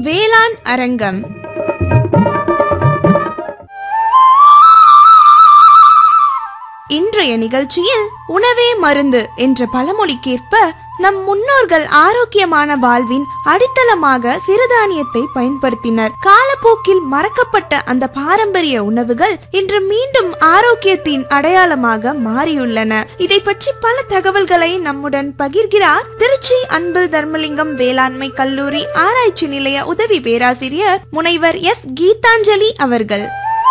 வேளாண் அரங்கம் இன்றைய நிகழ்ச்சியில் உணவே மருந்து என்ற பழமொழிக்கேற்ப நம் முன்னோர்கள் ஆரோக்கியமான வாழ்வின் அடித்தளமாக சிறுதானியத்தை பயன்படுத்தினர் காலப்போக்கில் மறக்கப்பட்ட அந்த பாரம்பரிய உணவுகள் இன்று மீண்டும் ஆரோக்கியத்தின் அடையாளமாக மாறியுள்ளன இதை பற்றி பல தகவல்களை நம்முடன் பகிர்கிறார் திருச்சி அன்பில் தர்மலிங்கம் வேளாண்மை கல்லூரி ஆராய்ச்சி நிலைய உதவி பேராசிரியர் முனைவர் எஸ் கீதாஞ்சலி அவர்கள்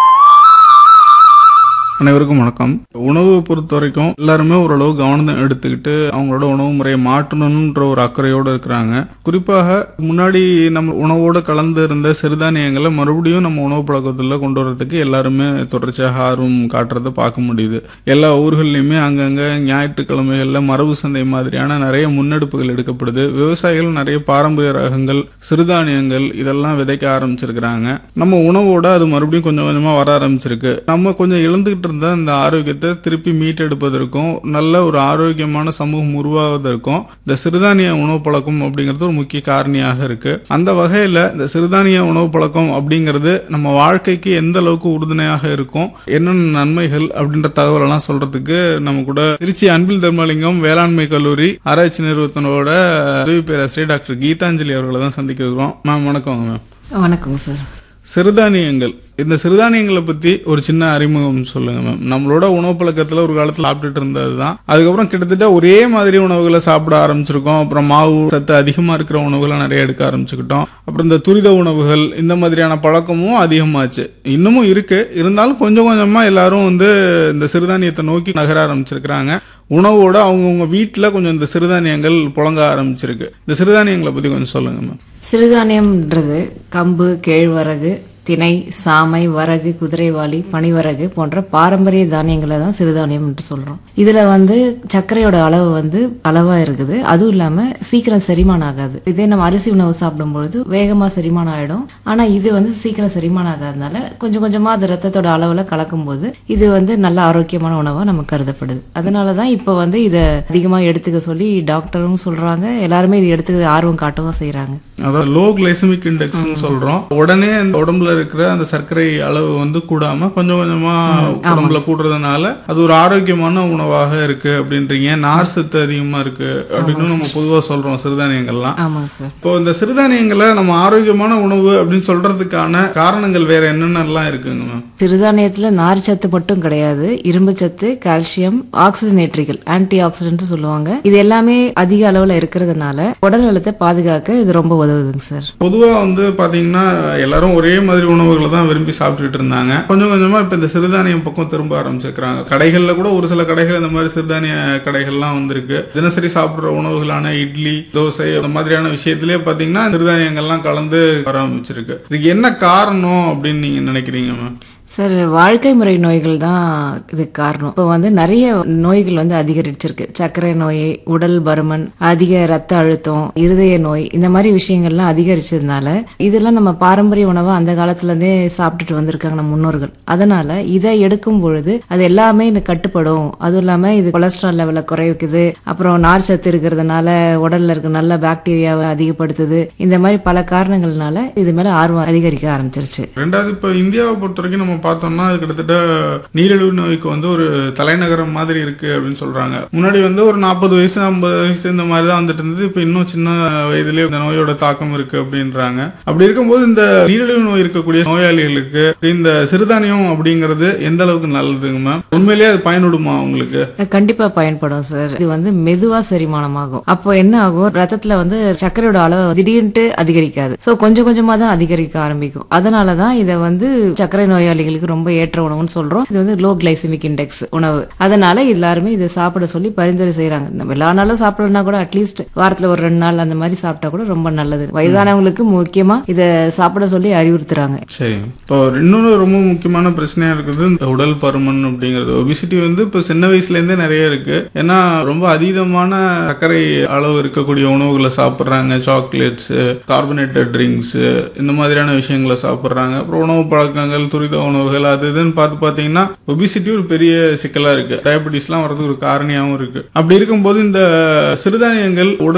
அனைவருக்கும் வணக்கம் உணவு பொறுத்த வரைக்கும் எல்லாருமே ஓரளவு கவனம் எடுத்துக்கிட்டு அவங்களோட உணவு முறையை மாற்றணுன்ற ஒரு அக்கறையோடு இருக்கிறாங்க குறிப்பாக முன்னாடி நம்ம உணவோடு கலந்து இருந்த சிறுதானியங்களை மறுபடியும் நம்ம உணவு பழக்கத்தில் கொண்டு வரதுக்கு எல்லாருமே தொடர்ச்சியாக ஆர்வம் காட்டுறதை பார்க்க முடியுது எல்லா ஊர்கள்லையுமே அங்கங்கே ஞாயிற்றுக்கிழமைகளில் மரபு சந்தை மாதிரியான நிறைய முன்னெடுப்புகள் எடுக்கப்படுது விவசாயிகள் நிறைய பாரம்பரிய ரகங்கள் சிறுதானியங்கள் இதெல்லாம் விதைக்க ஆரம்பிச்சிருக்கிறாங்க நம்ம உணவோட அது மறுபடியும் கொஞ்சம் கொஞ்சமாக வர ஆரம்பிச்சிருக்கு நம்ம கொஞ்சம் இழந்துகிட்டு இருந்த இந்த ஆரோக்கியத்தை திருப்பி மீட்டெடுப்பதற்கும் நல்ல ஒரு ஆரோக்கியமான சமூகம் உருவாவதற்கும் இந்த சிறுதானிய உணவு பழக்கம் அப்படிங்கிறது ஒரு முக்கிய காரணியாக இருக்கு அந்த வகையில் இந்த சிறுதானிய உணவு பழக்கம் அப்படிங்கிறது நம்ம வாழ்க்கைக்கு எந்த அளவுக்கு உறுதுணையாக இருக்கும் என்னென்ன நன்மைகள் அப்படின்ற தகவலெல்லாம் சொல்றதுக்கு நம்ம கூட திருச்சி அன்பில் தர்மலிங்கம் வேளாண்மை கல்லூரி ஆராய்ச்சி நிறுவனத்தோட உதவி பேராசிரியர் டாக்டர் கீதாஞ்சலி அவர்களை தான் சந்திக்க இருக்கிறோம் மேம் வணக்கம் மேம் வணக்கங்க சார் சிறுதானியங்கள் இந்த சிறுதானியங்களை பத்தி ஒரு சின்ன அறிமுகம் சொல்லுங்க மேம் நம்மளோட உணவு பழக்கத்துல ஒரு காலத்துல சாப்பிட்டுட்டு இருந்தது தான் அதுக்கப்புறம் கிட்டத்தட்ட ஒரே மாதிரி உணவுகளை சாப்பிட ஆரம்பிச்சிருக்கோம் அப்புறம் மாவு சத்து அதிகமா இருக்கிற உணவுகளை நிறைய எடுக்க ஆரம்பிச்சுக்கிட்டோம் அப்புறம் இந்த துரித உணவுகள் இந்த மாதிரியான பழக்கமும் அதிகமாச்சு இன்னமும் இருக்கு இருந்தாலும் கொஞ்சம் கொஞ்சமா எல்லாரும் வந்து இந்த சிறுதானியத்தை நோக்கி நகர ஆரம்பிச்சிருக்கிறாங்க உணவோட அவங்கவுங்க வீட்டில் கொஞ்சம் இந்த சிறுதானியங்கள் புழங்க ஆரம்பிச்சிருக்கு இந்த சிறுதானியங்களை பத்தி கொஞ்சம் சொல்லுங்க மேம் சிறுதானியம்ன்றது கம்பு கேழ்வரகு திணை சாமை வரகு குதிரைவாளி பனிவரகு போன்ற பாரம்பரிய தானியங்களை தான் சிறுதானியம் என்று சொல்றோம் இதுல வந்து சர்க்கரையோட அளவு வந்து அளவா இருக்குது அதுவும் இல்லாம சீக்கிரம் செரிமானம் ஆகாது இதே நம்ம அரிசி உணவு சாப்பிடும்பொழுது வேகமா செரிமானம் ஆயிடும் ஆனா இது வந்து சீக்கிரம் செரிமானம் ஆகாதனால கொஞ்சம் கொஞ்சமா அது ரத்தத்தோட அளவுல கலக்கும் போது இது வந்து நல்ல ஆரோக்கியமான உணவா நமக்கு கருதப்படுது அதனாலதான் இப்ப வந்து இதை அதிகமா எடுத்துக்க சொல்லி டாக்டரும் சொல்றாங்க எல்லாருமே இது எடுத்துக்க ஆர்வம் காட்டவும் செய்யறாங்க அதாவது லோ கிளைசமிக் இண்டெக்ஸ்னு சொல்றோம் உடனே அந்த உடம்புல இருக்கிற அந்த சர்க்கரை அளவு வந்து கூடாம கொஞ்சம் கொஞ்சமா உடம்புல கூடுறதுனால அது ஒரு ஆரோக்கியமான உணவாக இருக்கு அப்படின்றீங்க நார் சத்து அதிகமா இருக்கு அப்படின்னு நம்ம பொதுவா சொல்றோம் சிறுதானியங்கள்லாம் ஆமாங்க சார் இப்போ இந்த சிறுதானியங்களை நம்ம ஆரோக்கியமான உணவு அப்படின்னு சொல்றதுக்கான காரணங்கள் வேற என்னென்னலாம் இருக்குங்க மேம் சிறுதானியத்துல நார் சத்து மட்டும் கிடையாது இரும்பு சத்து கால்சியம் ஆக்சிஜனேற்றிகள் ஆன்டி ஆக்சிடென்ட் சொல்லுவாங்க இது எல்லாமே அதிக அளவுல இருக்கிறதுனால உடல் நலத்தை பாதுகாக்க இது ரொம்ப உதவுதுங்க சார் பொதுவா வந்து பாத்தீங்கன்னா எல்லாரும் ஒரே மாதிரி உணவுகளை தான் விரும்பி சாப்பிட்டுட்டு இருந்தாங்க கொஞ்சம் கொஞ்சமா இப்ப இந்த சிறுதானியம் பக்கம் திரும்ப ஆரம்பிச்சிருக்கிறாங்க கடைகள்ல கூட ஒரு சில கடைகள் இந்த மாதிரி சிறுதானிய கடைகள்லாம் வந்திருக்கு தினசரி சாப்பிடுற உணவுகளான இட்லி தோசை அந்த மாதிரியான விஷயத்திலே பாத்தீங்கன்னா சிறுதானியங்கள்லாம் கலந்து வர ஆரம்பிச்சிருக்கு இதுக்கு என்ன காரணம் அப்படின்னு நீங்க நினைக்கிறீங்க மேம் சார் வாழ்க்கை முறை நோய்கள் தான் இதுக்கு காரணம் இப்போ வந்து நிறைய நோய்கள் வந்து அதிகரிச்சிருக்கு சர்க்கரை நோய் உடல் பருமன் அதிக ரத்த அழுத்தம் இருதய நோய் இந்த மாதிரி விஷயங்கள்லாம் அதிகரிச்சதுனால இதெல்லாம் நம்ம பாரம்பரிய உணவை அந்த காலத்துல இருந்தே சாப்பிட்டுட்டு வந்திருக்காங்க நம்ம முன்னோர்கள் அதனால இதை எடுக்கும் பொழுது அது எல்லாமே இந்த கட்டுப்படும் அதுவும் இல்லாம இது கொலஸ்ட்ரால் லெவலை குறைக்குது அப்புறம் நார் சத்து இருக்கிறதுனால உடல்ல இருக்க நல்ல பாக்டீரியாவை அதிகப்படுத்துது இந்த மாதிரி பல காரணங்கள்னால இது மேல ஆர்வம் அதிகரிக்க ஆரம்பிச்சிருச்சு ரெண்டாவது இப்போ இந்தியாவை பொறுத்த வரைக்கும் நம்ம பார்த்தோம்னா அது கிட்டத்தட்ட நீரிழிவு நோய்க்கு வந்து ஒரு தலைநகரம் மாதிரி இருக்கு அப்படின்னு சொல்றாங்க முன்னாடி வந்து ஒரு நாற்பது வயசு ஐம்பது வயசு இந்த மாதிரி தான் வந்துட்டு இருந்தது இப்போ இன்னும் சின்ன வயதிலே இந்த நோயோட தாக்கம் இருக்கு அப்படின்றாங்க அப்படி இருக்கும்போது இந்த நீரிழிவு நோய் இருக்கக்கூடிய நோயாளிகளுக்கு இந்த சிறுதானியம் அப்படிங்கிறது எந்த அளவுக்கு நல்லதுங்க மேம் உண்மையிலேயே அது பயனுடுமா உங்களுக்கு கண்டிப்பா பயன்படும் சார் இது வந்து மெதுவா செரிமானமாகும் அப்போ என்ன ஆகும் ரத்தத்துல வந்து சர்க்கரையோட அளவு திடீர்னு அதிகரிக்காது சோ கொஞ்சம் கொஞ்சமா தான் அதிகரிக்க ஆரம்பிக்கும் அதனாலதான் இதை வந்து சர்க்கரை நோயாளிகளுக்கு ரொம்ப ஏற்ற உணவுன்னு சொல்றோம் இது வந்து லோ கிளைசிமிக் இண்டெக்ஸ் உணவு அதனால எல்லாருமே இதை சாப்பிட சொல்லி பரிந்துரை செய்யறாங்க நம்ம எல்லா நாளும் சாப்பிடலன்னா கூட அட்லீஸ்ட் வாரத்துல ஒரு ரெண்டு நாள் அந்த மாதிரி சாப்பிட்டா கூட ரொம்ப நல்லது வயதானவங்களுக்கு முக்கியமா இதை சாப்பிட சொல்லி அறிவுறுத்துறாங்க சரி இப்போ இன்னொன்று ரொம்ப முக்கியமான பிரச்சனையா இருக்குது இந்த உடல் பருமன் அப்படிங்கிறது ஒபிசிட்டி வந்து இப்போ சின்ன வயசுல இருந்தே நிறைய இருக்கு ஏன்னா ரொம்ப அதீதமான சர்க்கரை அளவு இருக்கக்கூடிய உணவுகளை சாப்பிட்றாங்க சாக்லேட்ஸ் கார்பனேட்டட் ட்ரிங்க்ஸ் இந்த மாதிரியான விஷயங்களை சாப்பிட்றாங்க அப்புறம் உணவு பழக்கங்கள் துரித உணவுகள் அது இதுன்னு பார்த்து பார்த்தீங்கன்னா ஒபிசிட்டி ஒரு பெரிய சிக்கலா இருக்கு டயபெட்டிஸ்லாம் வரதுக்கு ஒரு காரணியாகவும் இருக்கு அப்படி இருக்கும்போது இந்த சிறுதானியங்கள் உடல்